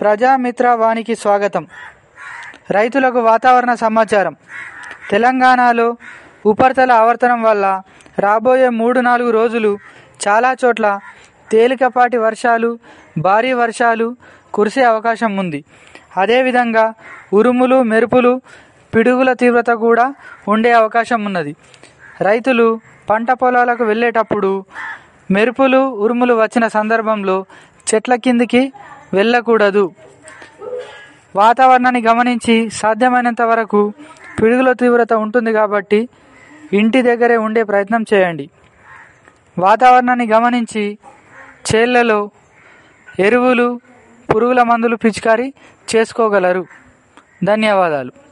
ప్రజామిత్ర వానికి స్వాగతం రైతులకు వాతావరణ సమాచారం తెలంగాణలో ఉపరితల ఆవర్తనం వల్ల రాబోయే మూడు నాలుగు రోజులు చాలా చోట్ల తేలికపాటి వర్షాలు భారీ వర్షాలు కురిసే అవకాశం ఉంది అదేవిధంగా ఉరుములు మెరుపులు పిడుగుల తీవ్రత కూడా ఉండే అవకాశం ఉన్నది రైతులు పంట పొలాలకు వెళ్ళేటప్పుడు మెరుపులు ఉరుములు వచ్చిన సందర్భంలో చెట్ల కిందికి వెళ్ళకూడదు వాతావరణాన్ని గమనించి సాధ్యమైనంత వరకు పిడుగుల తీవ్రత ఉంటుంది కాబట్టి ఇంటి దగ్గరే ఉండే ప్రయత్నం చేయండి వాతావరణాన్ని గమనించి చేళ్లలో ఎరువులు పురుగుల మందులు పిచికారీ చేసుకోగలరు ధన్యవాదాలు